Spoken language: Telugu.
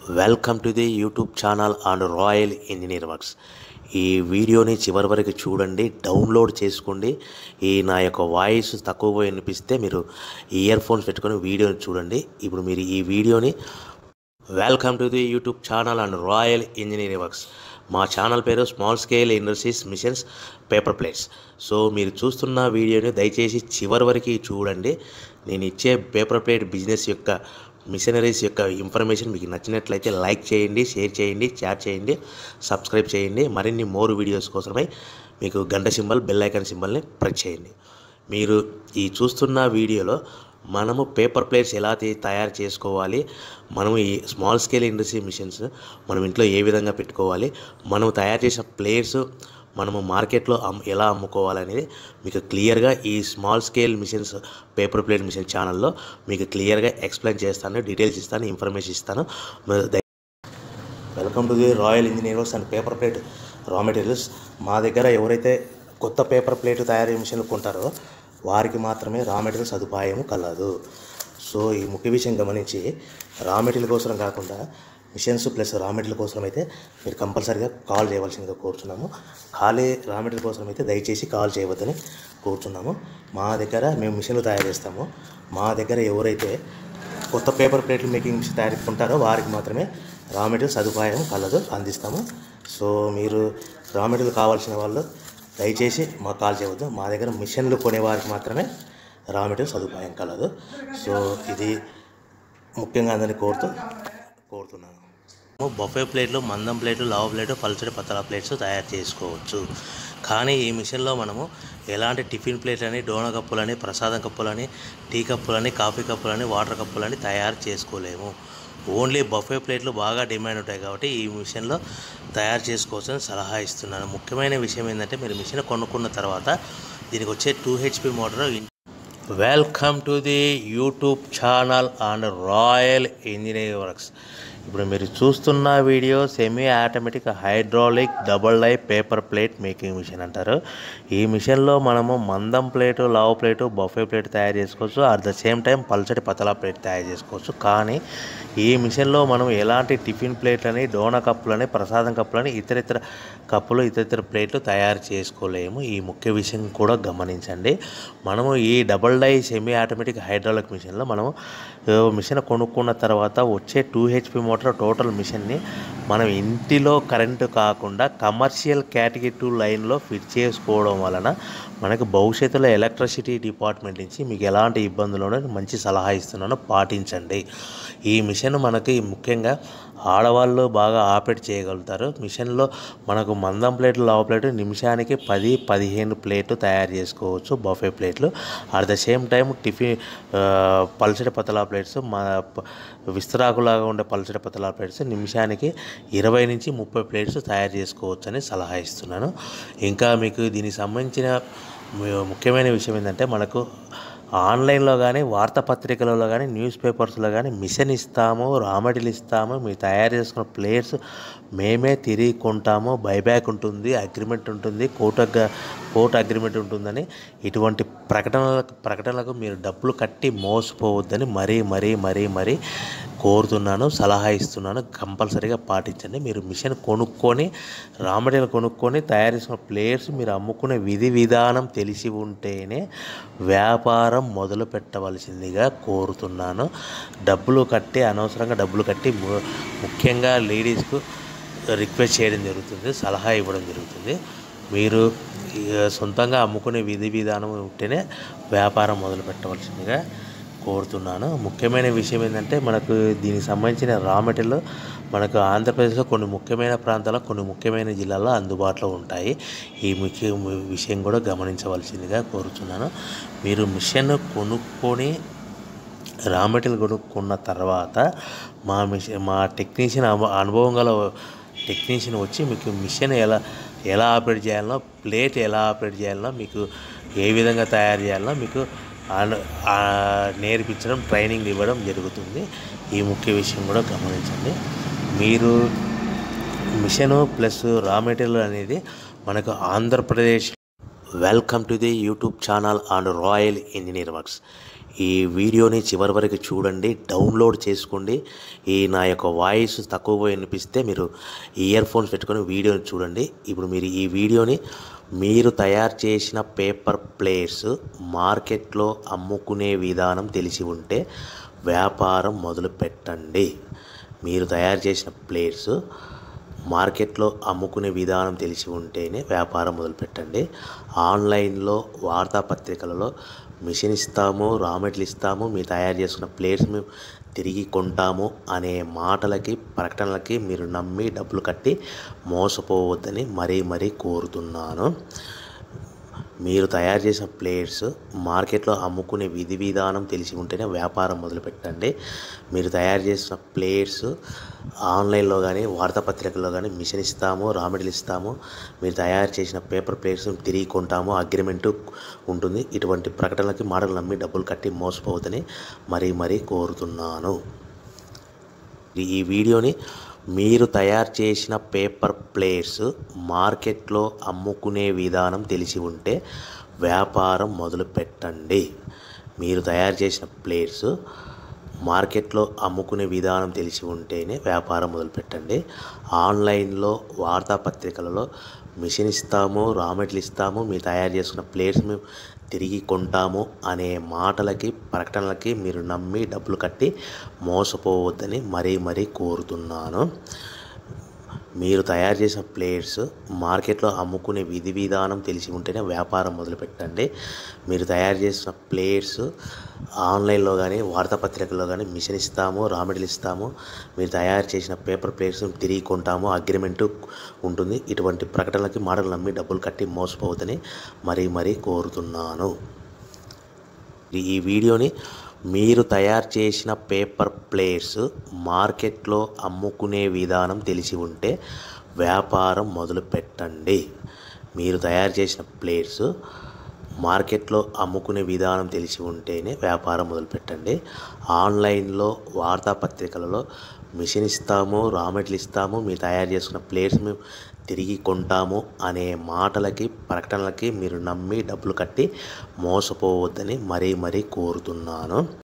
welcome to the YouTube channel and Royal Engineer Works ఈ వీడియోని చివరి వరకు చూడండి డౌన్లోడ్ చేసుకోండి ఈ నా యొక్క వాయిస్ తక్కువగా వినిపిస్తే మీరు ఇయర్ ఫోన్స్ పెట్టుకొని వీడియోని చూడండి ఇప్పుడు మీరు ఈ వీడియోని welcome to the YouTube channel and Royal Engineering Works మా ఛానల్ పేరు small scale industries machines paper plates so మీరు చూస్తున్న వీడియోని దయచేసి చివరి వరకు చూడండి నేను ఇచ్చే పేపర్ ప్లేట్ బిజినెస్ యొక్క మిషనరీస్ యొక్క ఇన్ఫర్మేషన్ మీకు నచ్చినట్లయితే లైక్ చేయండి షేర్ చేయండి షేర్ చేయండి సబ్స్క్రైబ్ చేయండి మరిన్ని మోర్ వీడియోస్ కోసమై మీకు గంట సింబల్ బెల్ ఐకాన్ సింబల్ని ప్రెస్ చేయండి మీరు ఈ చూస్తున్న వీడియోలో మనము పేపర్ ప్లేట్స్ ఎలా తీ- తయారు చేసుకోవాలి మనము ఈ స్మాల్ స్కేల్ ఇండస్ట్రీ మిషన్స్ మనం ఇంట్లో ఏ విధంగా పెట్టుకోవాలి మనం తయారు చేసిన ప్లేట్స్ మనము మార్కెట్లో అమ్ ఎలా అమ్ముకోవాలనేది మీకు క్లియర్గా ఈ small scale machines paper plate machine ఛానల్లో మీకు క్లియర్గా ఎక్స్ప్లెయిన్ చేస్తాను డీటెయిల్స్ ఇస్తాను ఇన్ఫర్మేషన్ ఇస్తాను మీరు దయ- welcome to the Royal Engineers and paper plate raw materials మా దగ్గర ఎవరైతే కొత్త పేపర్ ప్లేట్ తయారీ మిషన్లు కొంటారో వారికి మాత్రమే రా మెటీరియల్ సదుపాయం కలదు సో ఈ ముఖ్య విషయం గమనించి రా మెటీరియల్ కోసం కాకుండా మిషన్స్ ప్లస్ రా మెటీరియల్ కోసం అయితే మీరు కంపల్సరీగా కాల్ చేయవలసిందిగా కోరుతున్నాము ఖాళీ రా మెటీరియల్ కోసం అయితే దయచేసి కాల్ చేయవద్దని కోరుతున్నాము మా దగ్గర మేము మిషన్లు తయారు చేస్తాము మా దగ్గర ఎవరైతే కొత్త పేపర్ ప్లేట్లు మేకింగ్ మిషన్ తయారు కొంటారో వారికి మాత్రమే రా మెటీరియల్ సదుపాయం కలదు అందిస్తాము సో మీరు రా మెటీరియల్ కావాల్సిన వాళ్ళు దయచేసి మాకు కాల్ చేయవద్దు మా దగ్గర మిషన్లు కొనే వారికి మాత్రమే రా మెటీరియల్ సదుపాయం కలదు సో ఇది ముఖ్యంగా అందరినీ కోరుతూ కోరుతున్నాను బొఫే ప్లేట్లు మందం ప్లేట్లు లావు ప్లేటు పల్చడి పతల ప్లేట్స్ తయారు చేసుకోవచ్చు కానీ ఈ మిషన్లో మనము ఎలాంటి టిఫిన్ ప్లేట్లని డోన కప్పులని ప్రసాదం కప్పులని టీ కప్పులని కాఫీ కప్పులని వాటర్ కప్పులని తయారు చేసుకోలేము ఓన్లీ బఫే ప్లేట్లు బాగా డిమాండ్ ఉంటాయి కాబట్టి ఈ మిషన్లో తయారు చేసుకోవచ్చని సలహా ఇస్తున్నాను ముఖ్యమైన విషయం ఏంటంటే మీరు మిషన్ కొనుక్కున్న తర్వాత దీనికి వచ్చే two HP motor welcome to the YouTube channel and Royal Engineering Works ఇప్పుడు మీరు చూస్తున్న video semi automatic hydraulic double die paper plate making machine అంటారు ఈ మిషన్లో మనము మందం ప్లేటు లావు ప్లేటు బఫే ప్లేట్ తయారు చేసుకోవచ్చు అట్ ద సేమ్ టైం పల్చటి పతలా ప్లేట్ తయారు చేసుకోవచ్చు కానీ ఈ మిషన్లో మనం ఎలాంటి టిఫిన్ ప్లేట్లని డోనా కప్పులని ప్రసాదం కప్పులని ఇతర ఇతర కప్పులు ఇతర ఇతర ప్లేట్లు తయారు చేసుకోలేము ఈ ముఖ్య విషయం కూడా గమనించండి మనము ఈ double die semi automatic hydraulic మిషన్లో మనము ఆ, మిషన్ కొనుక్కున్న తర్వాత వచ్చే టూ హెచ్పి మోటార్ టోటల్ మిషన్ని మనం ఇంటిలో కరెంటు కాకుండా కమర్షియల్ కేటగిరీ టూ లైన్లో ఫిట్ చేసుకోవడం వలన మనకు భవిష్యత్తులో ఎలక్ట్రిసిటీ డిపార్ట్మెంట్ నుంచి మీకు ఎలాంటి ఇబ్బందులు ఉండవు మంచి సలహా ఇస్తున్నాను పాటించండి ఈ మిషన్ మనకి ముఖ్యంగా ఆడవాళ్ళు బాగా ఆపరేట్ చేయగలుగుతారు మిషన్లో మనకు మందం ప్లేట్లు లావు ప్లేట్లు నిమిషానికి పది పదిహేను ప్లేట్లు తయారు చేసుకోవచ్చు బఫే ప్లేట్లు at the same time tiffin ఆ, పల్చడి పతలా ప్లేట్స్ మా ప- విస్తరాకులాగా ఉండే పల్చడి పతలా ప్లేట్స్ నిమిషానికి ఇరవై నుంచి ముప్పై ప్లేట్స్ తయారు చేసుకోవచ్చు అని సలహా ఇస్తున్నాను ఇంకా మీకు దీనికి సంబంధించిన ము- ముఖ్యమైన విషయం ఏంటంటే మనకు ఆన్లైన్లో కానీ వార్తాపత్రికలలో కానీ న్యూస్ పేపర్స్లో కానీ మిషన్ ఇస్తాము రామడిలు ఇస్తాము మీరు తయారు చేసుకున్న ప్లేయర్స్ మేమే తిరిగి కొంటాము బైబ్యాక్ ఉంటుంది అగ్రిమెంట్ ఉంటుంది కోర్టు అగ్గ- కోర్టు అగ్రిమెంట్ ఉంటుందని ఇటువంటి ప్రకటనలకు ప్రకటనలకు మీరు డబ్బులు కట్టి మోసపోవద్దని మరీ మరీ మరీ మరీ కోరుతున్నాను సలహా ఇస్తున్నాను కంపల్సరీగా పాటించండి మీరు మిషన్ కొనుక్కొని రా మెటీరియల్ కొనుక్కొని తయారు చేసిన ప్లేయర్స్ మీరు అమ్ముకునే విధి విధానం తెలిసి ఉంటేనే వ్యాపారం మొదలు పెట్టవలసిందిగా కోరుతున్నాను డబ్బులు కట్టి అనవసరంగా డబ్బులు కట్టి ము- ముఖ్యంగా లేడీస్కు రిక్వెస్ట్ చేయడం జరుగుతుంది సలహా ఇవ్వడం జరుగుతుంది మీరు ఇక సొంతంగా అమ్ముకునే విధి విధానం ఉంటేనే వ్యాపారం మొదలు పెట్టవలసిందిగా కోరుతున్నాను ముఖ్యమైన విషయం ఏంటంటే మనకు దీనికి సంబంధించిన రా మెటీరియల్ మనకు ఆంధ్రప్రదేశ్లో కొన్ని ముఖ్యమైన ప్రాంతాల్లో కొన్ని ముఖ్యమైన జిల్లాల్లో అందుబాటులో ఉంటాయి ఈ ముఖ్య విషయం కూడా గమనించవలసిందిగా కోరుతున్నాను మీరు మిషన్ కొనుక్కొని రా మెటీరియల్ కొనుక్కున్న తర్వాత మా మిషన్ మా టెక్నీషియన్ అను- అనుభవం గల టెక్నీషియన్ వచ్చి మీకు మిషన్ ఎలా ఎలా ఆపరేట్ చేయాలనో ప్లేట్ ఎలా ఆపరేట్ చేయాలనో మీకు ఏ విధంగా తయారు చేయాలనో మీకు అను- ఆ నేర్పించడం ట్రైనింగ్ ఇవ్వడం జరుగుతుంది ఈ ముఖ్య విషయం కూడా గమనించండి మీరు మిషన్ ప్లస్ రా మెటీరియల్ అనేది మనకు Andhra Pradesh welcome to the YouTube channel and Royal Engineer Works ఈ వీడియోని చివరి వరకు చూడండి డౌన్లోడ్ చేసుకోండి ఈ నా యొక్క వాయిస్ తక్కువగా వినిపిస్తే మీరు ఇయర్ ఫోన్స్ పెట్టుకొని వీడియోని చూడండి ఇప్పుడు మీరు ఈ వీడియోని మీరు తయారు చేసిన పేపర్ ప్లేట్స్ మార్కెట్లో అమ్ముకునే విధానం తెలిసి ఉంటే వ్యాపారం మొదలు పెట్టండి మీరు తయారు చేసిన ప్లేట్స్ మార్కెట్లో అమ్ముకునే విధానం తెలిసి ఉంటేనే వ్యాపారం మొదలుపెట్టండి ఆన్లైన్లో వార్తాపత్రికలలో మిషన్ ఇస్తాము రా మెటీరియల్ ఇస్తాము మీరు తయారు చేసుకున్న ప్లేట్స్ మేము తిరిగి కొంటాము అనే మాటలకి ప్రకటనలకి మీరు నమ్మి డబ్బులు కట్టి మోసపోవద్దని మరీ మరీ కోరుతున్నాను మీరు తయారు చేసిన ప్లేట్స్ మార్కెట్లో అమ్ముకునే విధి విధానం తెలిసి ఉంటేనే వ్యాపారం మొదలుపెట్టండి మీరు తయారు చేసిన ప్లేట్స్ ఆన్లైన్లో కానీ వార్తాపత్రికల్లో కానీ మిషన్ ఇస్తాము రా మెటీరియల్ ఇస్తాము మీరు తయారు చేసిన పేపర్ ప్లేట్స్ తిరిగి కొంటాము అగ్రిమెంట్ ఉంటుంది ఇటువంటి ప్రకటనలకి మాటలు నమ్మి డబ్బులు కట్టి మోసపోవద్దని మరీ మరీ కోరుతున్నాను ఈ వీడియోని మీరు తయారు చేసిన పేపర్ ప్లేట్స్ మార్కెట్లో అమ్ముకునే విధానం తెలిసి ఉంటే వ్యాపారం మొదలు పెట్టండి మీరు తయారు చేసిన ప్లేట్స్ మార్కెట్లో అమ్ముకునే విధానం తెలిసి ఉంటేనే వ్యాపారం మొదలుపెట్టండి ఆన్లైన్లో వార్తాపత్రికలలో మిషన్ ఇస్తాము రా మెటీరియల్ ఇస్తాము మీరు తయారు చేసుకున్న ప్లేట్స్ మేము తిరిగి కొంటాము అనే మాటలకి ప్రకటనలకి మీరు నమ్మి డబ్బులు కట్టి మోసపోవద్దని మరీ మరీ కోరుతున్నాను మీరు తయారు చేసిన ప్లేట్స్ మార్కెట్లో అమ్ముకునే విధి విధానం తెలిసి ఉంటేనే వ్యాపారం మొదలుపెట్టండి మీరు తయారు చేసిన ప్లేట్స్ ఆన్లైన్లో కానీ వార్తాపత్రికల్లో కానీ మిషన్ ఇస్తాము రా మెటీరియల్ ఇస్తాము మీరు తయారు చేసిన పేపర్ ప్లేట్స్ తిరిగి కొంటాము అగ్రిమెంట్ ఉంటుంది ఇటువంటి ప్రకటనలకి మాటలు నమ్మి డబ్బులు కట్టి మోసపోవద్దని మరీ మరీ కోరుతున్నాను ఈ వీడియోని మీరు తయారు చేసిన పేపర్ ప్లేట్స్ మార్కెట్లో అమ్ముకునే విధానం తెలిసి ఉంటే వ్యాపారం మొదలు పెట్టండి మీరు తయారు చేసిన ప్లేట్స్ మార్కెట్లో అమ్ముకునే విధానం తెలిసి ఉంటేనే వ్యాపారం మొదలుపెట్టండి ఆన్లైన్లో వార్తాపత్రికలలో మిషన్ ఇస్తాము రా మెటీరియల్ ఇస్తాము మీరు తయారు చేసుకున్న ప్లేట్స్ మేము తిరిగి కొంటాము అనే మాటలకి ప్రకటనలకి మీరు నమ్మి డబ్బులు కట్టి మోసపోవద్దని మరీ మరీ కోరుతున్నాను